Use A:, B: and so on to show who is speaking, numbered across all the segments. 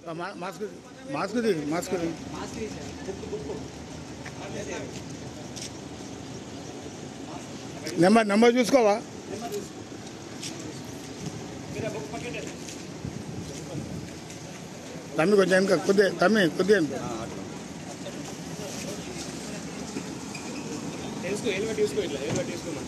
A: ఆ, మా- mask mask ది మాస్క్ ది నెంబర్ నెంబర్ చూసుకోవా తమ్మి కొంచెం వెనక కొద్దిగా తమ్మి కొద్దిగా వెనక.
B: తెలుసుకో హెల్మెట్ తీసుకో ఇట్లా హెల్మెట్ తీసుకోమా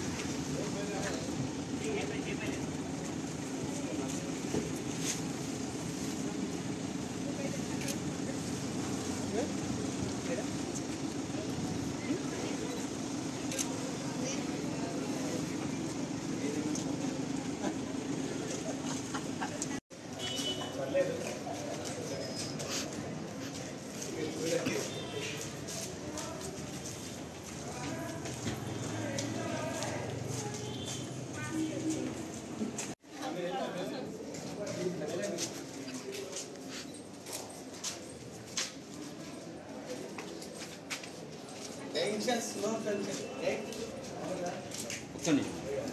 C: కూర్చోండి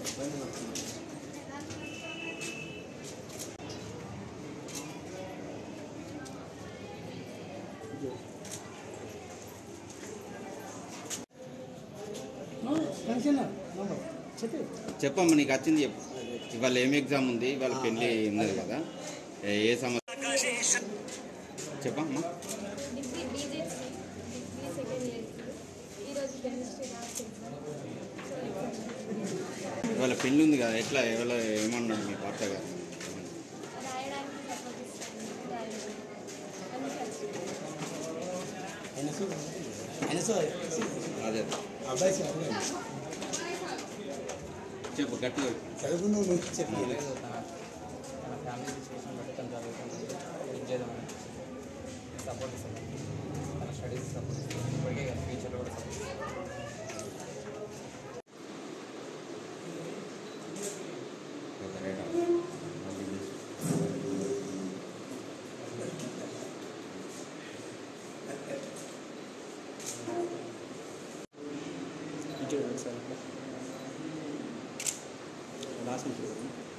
C: చెప్పమ్మా నీకు వచ్చింది చెప్పు ఇవాళ ఏం ఎగ్జామ్ ఉంది ఇవాళ పెళ్ళి ఉన్నది కదా ఏ- ఏ సమస్య చెప్పమ్మా
D: degree BJP degree second year ఈరోజు chemistry last exam so exam
C: ఇవాళ పెళ్ళి ఉంది కదా ఎట్లా ఎవరు ఏమన్నాడు మీ భర్త గారు
D: రాయడానికి సపోర్ట్ ఇస్తాను రాయడానికి అందుకే వచ్చింది
C: అదే
E: అబ్బాయి చదువు
C: చెప్పు గట్టిగా
E: చదువుకున్నావు నువ్వు చెప్పు
B: లేదు తన తన ఫ్యామిలీ సిచ్యువేషన్ బట్టి తను చదువుతుంది ఉద్యోగం సపోర్ట్ ఇస్తాను తన స్టడీస్ సపోర్ట్ ఇస్తాను ఇప్పటికే కదా ఫ్యూచర్లో కూడా సపోర్ట్ ఇస్తాను చూడండి సార్ లాస్ట్ నుంచి చూడండి